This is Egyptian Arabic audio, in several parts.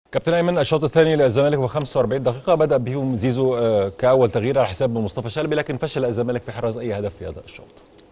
كابتن ايمن الشوط الثاني للزمالك هو 45 دقيقه بدا بهم زيزو آه، كاول تغيير على حساب مصطفى شلبي لكن فشل الزمالك في حراز اي هدف في هذا الشوط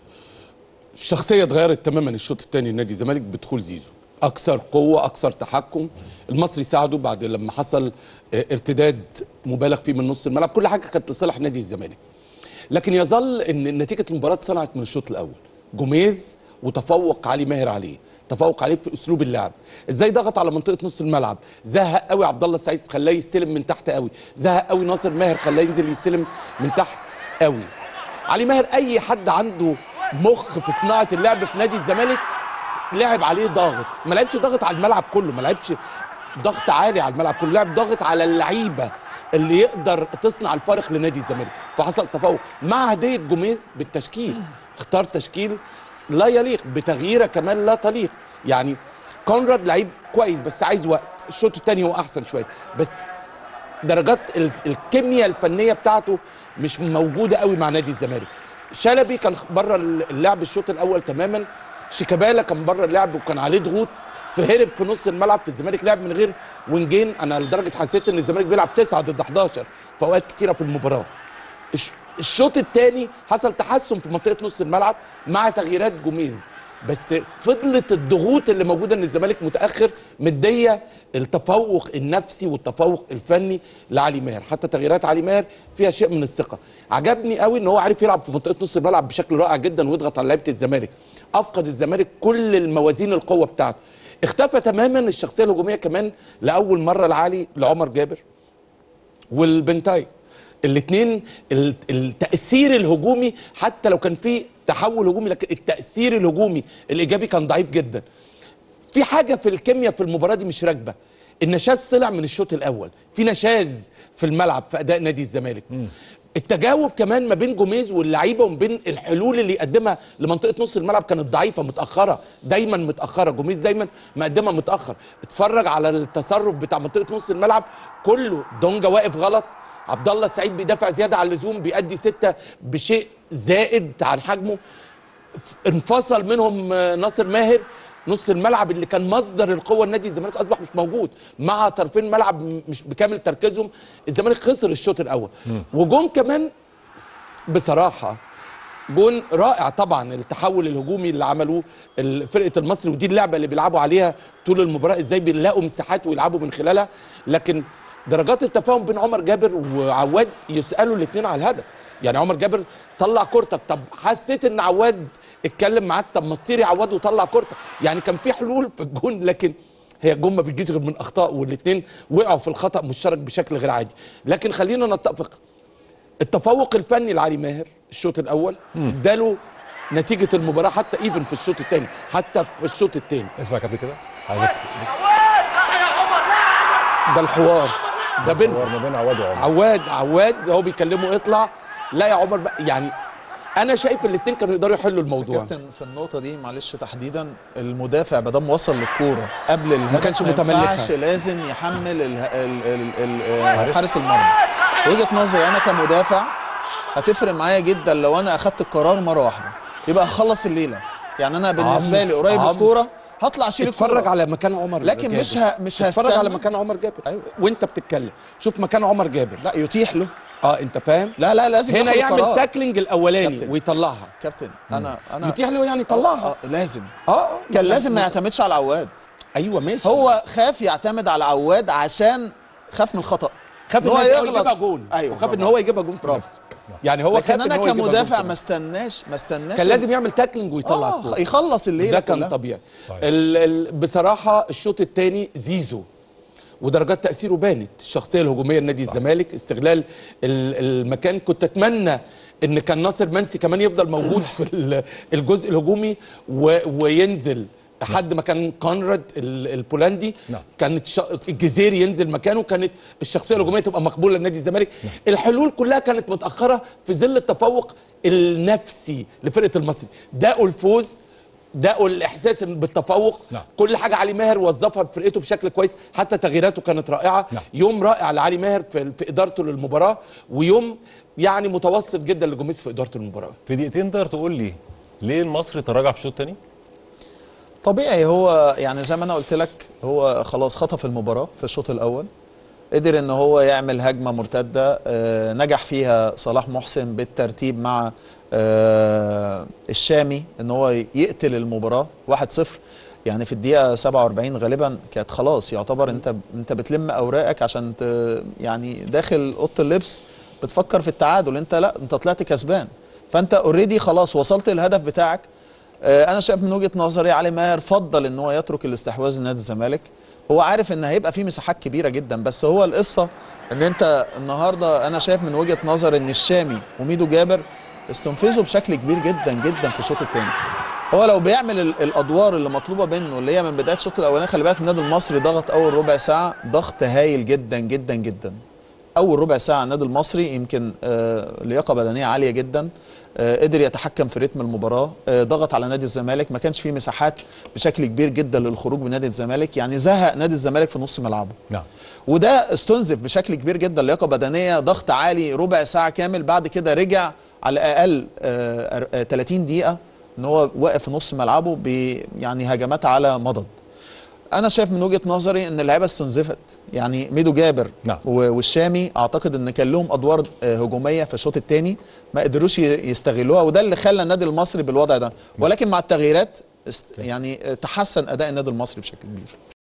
الشخصيه اتغيرت تماما الشوط الثاني لنادي الزمالك بدخول زيزو اكثر قوه اكثر تحكم المصري ساعده بعد لما حصل آه، ارتداد مبالغ فيه من نص الملعب كل حاجه كانت لصالح نادي الزمالك لكن يظل ان نتيجه المباراه اتصنعت من الشوط الاول جوميز وتفوق علي ماهر عليه تفوق عليه في اسلوب اللعب ازاي ضغط على منطقه نص الملعب زهق قوي عبد الله السعيد خلاه يستلم من تحت قوي زهق قوي ناصر ماهر خلاه ينزل يستلم من تحت قوي علي ماهر اي حد عنده مخ في صناعه اللعب في نادي الزمالك لعب عليه ضاغط ما لعبش ضاغط على الملعب كله ما لعبش ضغط عالي على الملعب كله لعب ضاغط على اللعيبه اللي يقدر تصنع الفارق لنادي الزمالك فحصل تفوق مع هديه جوميز بالتشكيل اختار تشكيل لا يليق بتغييره كمان لا تليق يعني كونراد لعيب كويس بس عايز وقت الشوط الثاني هو احسن شويه بس درجات ال- الكيمياء الفنيه بتاعته مش موجوده قوي مع نادي الزمالك شلبي كان بره اللعب الشوط الاول تماما شيكابالا كان بره اللعب وكان عليه ضغوط فهرب في نص الملعب في الزمالك لعب من غير وينجين انا لدرجه حسيت ان الزمالك بيلعب 9 ضد 11 في اوقات كتيره في المباراه الش- الشوط الثاني حصل تحسن في منطقه نص الملعب مع تغييرات جوميز بس فضلت الضغوط اللي موجوده ان الزمالك متاخر مديه التفوق النفسي والتفوق الفني لعلي ماهر حتى تغييرات علي ماهر فيها شيء من الثقه عجبني قوي ان هو عارف يلعب في منطقه نص الملعب بشكل رائع جدا ويضغط على لعيبه الزمالك افقد الزمالك كل الموازين القوه بتاعته اختفى تماما الشخصيه الهجوميه كمان لاول مره لعلي لعمر جابر والبنتاي الاثنين التاثير الهجومي حتى لو كان في تحول هجومي لكن التاثير الهجومي الايجابي كان ضعيف جدا في حاجه في الكيمياء في المباراه دي مش راكبه النشاز طلع من الشوط الاول في نشاز في الملعب في اداء نادي الزمالك التجاوب كمان ما بين جوميز واللعيبه وما بين الحلول اللي يقدمها لمنطقه نص الملعب كانت ضعيفه متاخره دايما متاخره جوميز دايما مقدمها متاخر اتفرج على التصرف بتاع منطقه نص الملعب كله دونجا واقف غلط عبد الله السعيد بيدافع زياده عن اللزوم بيأدي سته بشيء زائد عن حجمه انفصل منهم آه، ناصر ماهر نص الملعب اللي كان مصدر القوه لنادي الزمالك اصبح مش موجود مع طرفين ملعب م- مش بكامل تركيزهم الزمالك خسر الشوط الاول وجون كمان بصراحه جون رائع طبعا التحول الهجومي اللي عملوه ال- فرقه المصري ودي اللعبه اللي بيلعبوا عليها طول المباراه ازاي بيلاقوا مساحات ويلعبوا من خلالها لكن درجات التفاهم بين عمر جابر وعواد يسالوا الاثنين على الهدف يعني عمر جابر طلع كورتك طب حسيت ان عواد اتكلم معاك طب ما تطير يا عواد وطلع كورتك يعني كان في حلول في الجون لكن هي الجون ما بتجيش غير من اخطاء والاثنين وقعوا في الخطا مشترك بشكل غير عادي لكن خلينا نتفق التفوق الفني لعلي ماهر الشوط الاول اداله نتيجه المباراه حتى ايفن في الشوط الثاني حتى في الشوط الثاني اسمع كابتن كده عايزك ده الحوار ده بينهم حوار ما بين عواد وعمر عواد عواد هو بيكلمه اطلع لا يا عمر بقى يعني انا شايف الاثنين كانوا يقدروا يحلوا بس الموضوع كابتن في النقطة دي معلش تحديدا المدافع ما دام وصل للكورة قبل الهدف كانش ما متملكها. ينفعش لازم يحمل ال ال ال ال آه، حارس المرمى وجهة نظري انا كمدافع هتفرق معايا جدا لو انا اخدت القرار مرة واحدة يبقى هخلص الليلة يعني انا بالنسبة لي قريب عمرو. الكورة هطلع اشيل اتفرج الكورة على مكان عمر لكن جابر. مش ه- مش اتفرج هستنى. على مكان عمر جابر أيوة. وانت بتتكلم شوف مكان عمر جابر لا يتيح له اه انت فاهم لا لا لازم هنا ياخد يعمل القرار. تاكلينج الاولاني كابتن. ويطلعها كابتن انا انا يتيح له يعني يطلعها آه، لازم اه آه. كان لازم ما يعتمدش على عواد ايوه ماشي هو خاف يعتمد على عواد عشان خاف من الخطأ خاف إن ان هو هو يغلط. يجيبها جون أيوة، وخاف ان برافو. هو يجيبها جون في برافو. نفسه يعني هو لكن خاف انا إن هو يجيبها جون كمدافع في ما نفسه. استناش ما استناش كان لازم يعمل تاكلينج ويطلع آه الكوره يخلص الليله ده كان كلها. طبيعي صحيح. ال ال بصراحه الشوط الثاني زيزو ودرجات تاثيره بانت الشخصيه الهجوميه لنادي الزمالك استغلال ال- المكان كنت اتمنى ان كان ناصر منسي كمان يفضل موجود في ال- الجزء الهجومي و وينزل لحد ما كان كونراد ال- البولندي نعم. كانت ش... الجزيري ينزل مكانه كانت الشخصيه الهجوميه تبقى مقبوله لنادي الزمالك الحلول كلها كانت متاخره في ظل التفوق النفسي لفرقه المصري داقوا الفوز داقوا الاحساس بالتفوق نعم. كل حاجه علي ماهر وظفها في فرقته بشكل كويس حتى تغييراته كانت رائعه نعم. يوم رائع لعلي ماهر في, في ادارته للمباراه ويوم يعني متوسط جدا لجوميز في ادارته للمباراه في دقيقتين تقدر تقول لي ليه المصري تراجع في الشوط الثاني؟ طبيعي هو يعني زي ما انا قلت لك هو خلاص خطف المباراه في الشوط الاول قدر ان هو يعمل هجمه مرتده آه، نجح فيها صلاح محسن بالترتيب مع آه، الشامي ان هو يقتل المباراه 1-0 يعني في الدقيقه 47 غالبا كانت خلاص يعتبر انت انت بتلم اوراقك عشان ت- يعني داخل اوضه اللبس بتفكر في التعادل انت لا انت طلعت كسبان فانت اوريدي خلاص وصلت للهدف بتاعك آه، انا شايف من وجهه نظري علي ماهر فضل ان هو يترك الاستحواذ لنادي الزمالك هو عارف ان هيبقى في مساحات كبيره جدا بس هو القصه ان انت النهارده انا شايف من وجهه نظر ان الشامي وميدو جابر استنفذوا بشكل كبير جدا جدا في الشوط الثاني هو لو بيعمل ال- الادوار اللي مطلوبه منه اللي هي من بدايه الشوط الاولاني خلي بالك النادي المصري ضغط اول ربع ساعه ضغط هايل جدا جدا جدا اول ربع ساعه النادي المصري يمكن آه لياقه بدنيه عاليه جدا آه قدر يتحكم في رتم المباراه آه ضغط على نادي الزمالك ما كانش فيه مساحات بشكل كبير جدا للخروج من نادي الزمالك يعني زهق نادي الزمالك في نص ملعبه نعم وده استنزف بشكل كبير جدا لياقه بدنيه ضغط عالي ربع ساعه كامل بعد كده رجع على الاقل آه، أر- آه، 30 دقيقه ان هو واقف في نص ملعبه ب يعني هجمات على مضض انا شايف من وجهه نظري ان اللعيبه استنزفت يعني ميدو جابر نعم. و- والشامي اعتقد ان كان لهم ادوار آه، هجوميه في الشوط الثاني ما قدروش ي- يستغلوها وده اللي خلى النادي المصري بالوضع ده ولكن مع التغييرات است- يعني آه، تحسن اداء النادي المصري بشكل كبير